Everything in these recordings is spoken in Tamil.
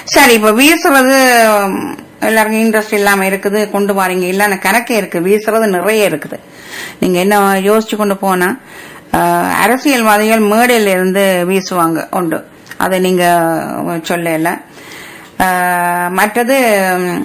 சரி இப்ப வீசுறது உம், எல்லாருக்கும் இன்ட்ரெஸ்ட் இல்லாம இருக்குது கொண்டு வாரீங்க இல்ல கணக்கே இருக்கு வீசுறது நிறைய இருக்குது நீங்க என்ன யோசிச்சு கொண்டு போனா ஆஹ், அரசியல்வாதிகள் மேடையில இருந்து வீசுவாங்க உண்டு அதை நீங்க சொல்லல ஆஹ், மற்றது உம்,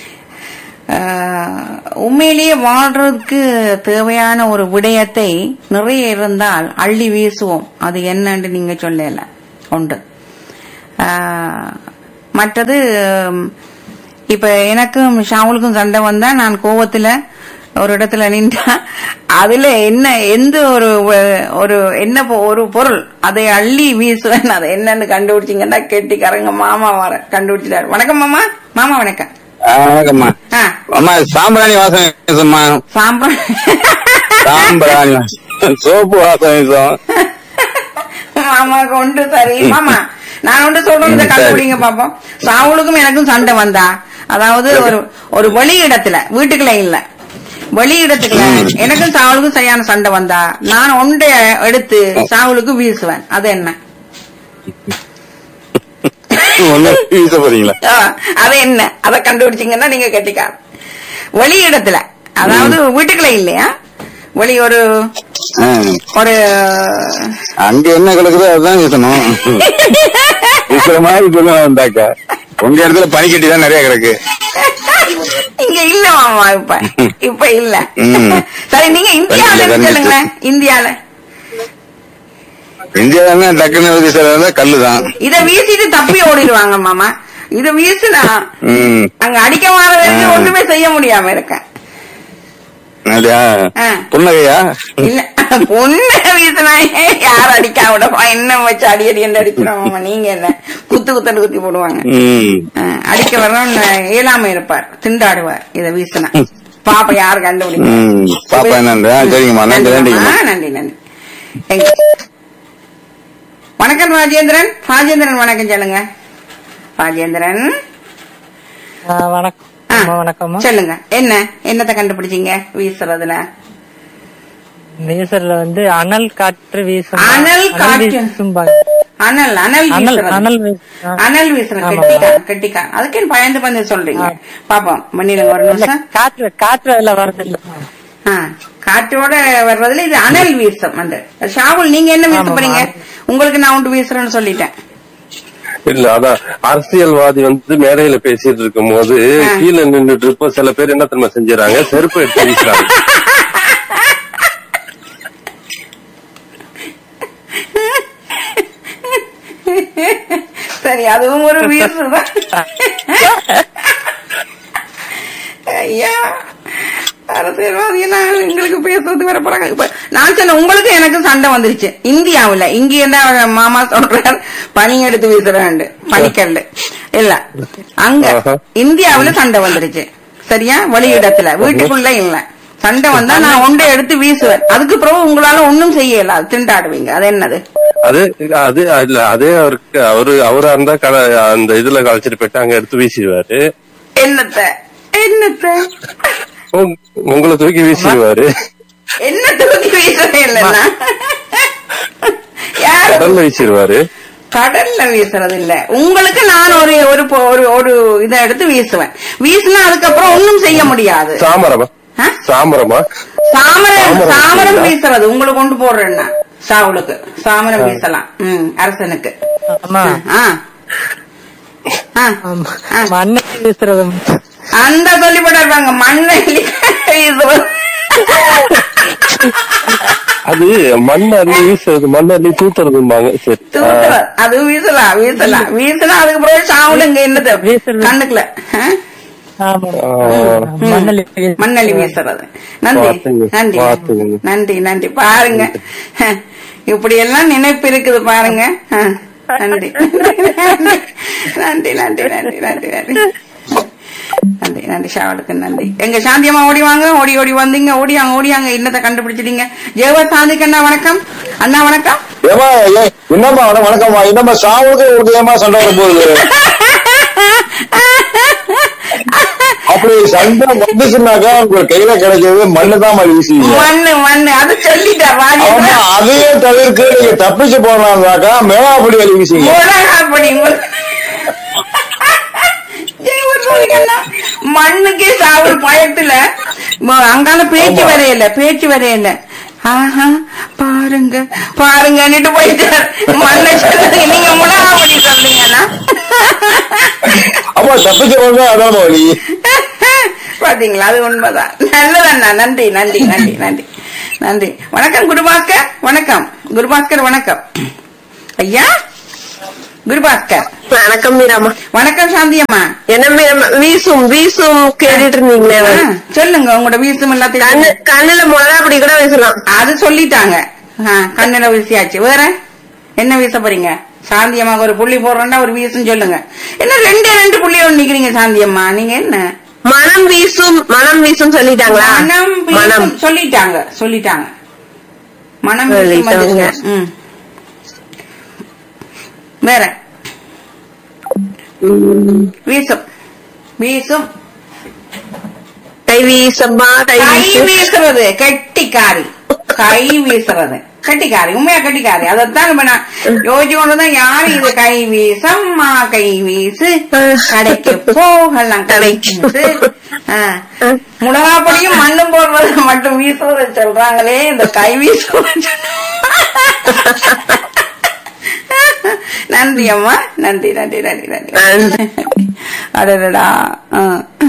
ஆஹ், உண்மையிலேயே வாழ்றதுக்கு தேவையான ஒரு விடயத்தை நிறைய இருந்தால் அள்ளி வீசுவோம் அது என்னன்னு நீங்க சொல்லல உண்டு ஆஹ், மற்றது உம், இப்ப எனக்கும் ஷாவுலுக்கும் சண்டை வந்தா நான் கோவத்துல ஒரு இடத்துல நின்றா அதுல என்ன எந்த ஒரு வ- ஒரு என்ன பொ- ஒரு பொருள் அதை அள்ளி வீசுவேன் அதை என்னன்னு கண்டுபிடிச்சிங்கன்னா கெட்டிக்காரங்க மாமா வர கண்டுபிடிச்சிட்டாரு வணக்கம் மாமா மாமா வணக்கம் ஆ, வணக்கம்மா ஆ அம்மா சாம்பிராணி வாசம் வீசும்மா சாம்பிராணி சாம்பிராணி வாசம் சோப்பு வாசம் வீசும் மாமா கொண்டு சரி மாமா நான் ஒன்று சொல்றேன் ம், சரி. கண்டுபிடிங்க பாப்போம் சாவுலுக்கும் எனக்கும் சண்டை வந்தா அதாவது ஒரு ஒரு வெளி இடத்துல வீட்டுக்குள்ள இல்ல வெளி இடத்துக்குள்ள ம். எனக்கும் சாவுலுக்கும் சரியான சண்டை வந்தா நான் ஒன்றை எடுத்து சாவுலுக்கு வீசுவேன் அது என்ன ஒண்ணு வீச போறீங்களா ஆ, அது என்ன அதை கண்டுபிடிச்சீங்கன்னா நீங்க கட்டிக்கார வெளி இடத்துல அதாவது வீட்டுக்குள்ள இல்லையா வெளி ஒரு ஆ, ஒரு அங்க என்ன கிடக்குதோ அதுதான் வீசணும் வீசுற மாதிரி சொல்லுவேன் வந்தாக்கா உங்க இடத்துல பனிக்கட்டி தான் நிறைய கிடக்கு இங்க இல்ல மாமா இப்ப இப்ப இல்ல ம். சரி நீங்க இந்தியாவில இல்ல, இருந்து சொல்லுங்க இந்தியால இந்தியாவில டக்குன்னு வீசுறதா கல்லு தான் இத வீசிட்டு தப்பி ஓடிடுவாங்க மாமா இத வீசுனா ம் அங்க அடிக்க மாறதுக்கு ஆ. ஒண்ணுமே செய்ய முடியாம இருக்கேன் அப்படியா ஆ. புன்னகையா இல்ல பொண்ணு வீசுனா யார் அடிக்கா விடவா என்ன வச்சு அடி அடி என்று அடிக்கிறோம் மாமா நீங்க என்ன குத்து குத்தன்னு குத்தி போடுவாங்க ம் ஆ, அடிக்க வரணும் இயலாம இருப்பார் திண்டாடுவார் இத வீசுனா பாப்பா யாரு கண்டுபிடிக்க ம் பாப்பா என்னன்ற ஆ, சரிங்கம்மா நன்றி நன்றிங்கம்மா ஆ, நன்றி நன்றி Thank you. வணக்கம் ராஜேந்திரன் ராஜேந்திரன் வணக்கம் சொல்லுங்க ராஜேந்திரன் ஆ, வணக்கம் ஆ, அம்மா, வணக்கம்மா சொல்லுங்க என்ன என்னத்த கண்டுபிடிச்சீங்க வீசுறதுல வீசர்ல வந்து அனல் காற்று வீசும் அனல் காற்று. வீசும்பாங்க. அனல் அனல் அனல் வீசுறது அனல் வீசு- ஆ. அனல் வீசுற ஆமா. கெட்டிக்கா கெட்டிக்கா அதுக்கு என்ன பயந்து பண்ணி சொல்றீங்க பாப்போம் மண்ணில ஒரு இல்ல, நிமிஷம் காற்று காற்று அதுல வரது இல்ல ஆ, காற்றோட வர்றதுல இது அனல் வீசம் அந்த ஷாவுல் நீங்க என்ன வீச ஆமாமா. போறீங்க உங்களுக்கு நான் ஒன்று வீசுறேன்னு சொல்லிட்டேன் இல்ல அதான் அரசியல்வாதி வந்து மேடையில பேசிட்டு இருக்கும் போது ஆ. கீழே நின்னுட்டு இருப்போம் சில பேர் என்ன தெரியுமா செஞ்சுறாங்க செருப்பு எடுத்து வீசுறாங்க சரி அதுவும் ஒரு வீசுதான் ஐயா அரசியல்வாதியெல்லாம் எங்களுக்கு பேசுறது வர போறாங்க இப்ப நான் சொன்ன உங்களுக்கு எனக்கு சண்டை வந்துருச்சு இந்தியாவுல இங்க என்ன மாமா சொல்றார் பனி எடுத்து வீசுறாண்டு பனிக்கல்லு இல்ல அங்க ஆஹா. இந்தியாவுல சண்டை வந்துருச்சு சரியா வெளியிடத்துல வீட்டுக்குள்ள இல்ல சண்டை வந்தா நான் ஒன்றை எடுத்து வீசுவேன் அதுக்கு பிறகு உங்களால ஒண்ணும் செய்யல அது திண்டாடுவீங்க அது என்னது அது அது இல்ல அதே அவருக்கு அவரு அவரா இருந்தா கல- அந்த இதுல கழிச்சிட்டு போயிட்டு அங்க எடுத்து வீசிடுவாரு என்னத்த என்னத்த உங்க- உங்களை தூக்கி வீசிடுவாரு என்ன தூக்கி வீசுறேன் இல்லைன்னா யாரு கடல்ல வீசிடுவாரு கடல்ல வீசுறது இல்ல உங்களுக்கு நான் ஒரு ஒரு பொ- ஒரு ஒரு இதை எடுத்து வீசுவேன் வீசினா அதுக்கப்புறம் ஒண்ணும் செய்ய முடியாது சாமரமா ஆ? சாமரமா சாமரம் சாமரம் சாமரம் வீசுறதா? வீசுறது உங்களுக்கு கொண்டு போடுறேன்னா சாவுளுக்கு சாமரம் வீசலாம் ம் அரசனுக்கு ஆமா ஆ ஆ. ஆமா. ஆ. மண்ணை வீசுறது அந்த சொல்லி போட்டாங்க மண்ணை வீசுறது அது மண் அள்ளி வீசுறது மண் அள்ளி தூத்துறதும்பாங்க சரி ஆ. தூக்குறது. அது வீசலாம் வீசலாம் வீசினா அதுக்கு பிறகு சாவுளுங்க என்னது வீசுறது. கண்ணுக்குள்ள ஆ? ஆமா ஆ. மண்ணலி வீசு- மண்ணள்ளி வீசுறது நன்றி பார்த்துங்க, நன்றி பார்த்துங்க. நன்றி நன்றி பாருங்க இப்படி எல்லாம் நினைப்பு இருக்குது பாருங்க ஆ, நன்றி நன்றி நன்றி நன்றி நன்றி நன்றி நன்றி நன்றி ஷாவலுக்கு நன்றி எங்க சாந்தியம்மா ஓடி வாங்க ஓடி ஓடி வந்தீங்க ஓடியாங்க ஓடியாங்க இன்னத்தை கண்டுபிடிச்சிட்டீங்க ஜெயவ சாந்திக்கு அண்ணா வணக்கம் அண்ணா வணக்கம் ஏமா ஏ- என்னம்மா வணக்கம் வணக்கம்மா என்னம்மா சாவுக்கு உங்களுக்கு ஏமா சண்டை வர போகுது அப்படி சண்டை வந்துச்சுனாக்கா உங்க கையில கிடைக்கிறது மண்ணு தான் மாதிரி வீசுவீங்க மண்ணு மண்ணு அது சொல்லிட்டா ஆமா ராஜேந்திரன் அதையும் தவிர்க்க நீங்க தப்பிச்சு போனாக்கா மேலாப்படி வழி வீசுவீங்க மிளகாப்பொடி பயத்துல ம- அங்கால பேச்சு வரையில பேச்சு வரையில ஆஹா பாருங்க பாருங்கன்னுட்டு போயிட்டார் மண்ணை சொல்லுங்க நீங்க முழாமணி சொல்றீங்கன்னா அப்ப தப்பிச்சு போங்க அதான் வழி பாத்தீங்களா அது உண்மைதான் நல்லதண்ணா நன்றி நன்றி நன்றி நன்றி நன்றி வணக்கம் குருபாஸ்கர் வணக்கம் குருபாஸ்கர் வணக்கம் ஐயா குருபாஸ்கர் வணக்கம் மீராமா வணக்கம் சாந்தி அம்மா என்ன மீராமா வீசும் வீசும் கேட்டுட்டு இருந்தீங்களே ஆ, சொல்லுங்க உங்களோட வீசும் கண்ணு எல்லாத்தையும் கண்ணுல மிளகா அப்படி கூட வீசலாம் அது சொல்லிட்டாங்க ஆ, கண்ணுல வீசியாச்சு வேற என்ன வீச போறீங்க சாந்தி அம்மாக்கு ஒரு புள்ளி போடுறோம்னா ஒரு வீசும் சொல்லுங்க என்ன ரெண்டே ரெண்டு புள்ளி ஒண்ணு நிக்கிறீங்க சாந்தி அம்மா நீங்க என்ன மனம் வீசும் மனம் வீசும் சொல்லிட்டாங்களா மனம் மனம் வீசும் சொல்லிட்டாங்க சொல்லிட்டாங்க மனம் வீசும் சொல்லிட்டாங்க. வந்துருச்சு. ம். வேற வீசும் வீசும் கை வீசம்மா கை கை வீசு வீசுறது கெட்டிக்காரி கை வீசுறது கட்டிக்காரி உண்மையா கட்டிக்காரி அதைத்தான் இப்ப நான் யோசிச்சு கொண்டுதான் யாரு இது கை வீசம்மா கை வீசு கடைக்கு போகலாம் கடைக்கு முளகாப்பொடியும் மண்ணும் போடுறது மட்டும் வீசுறது சொல்றாங்களே இந்த கை வீசுறது நன்றி அம்மா நன்றி நன்றி நன்றி நன்றி நன்றி. அடடா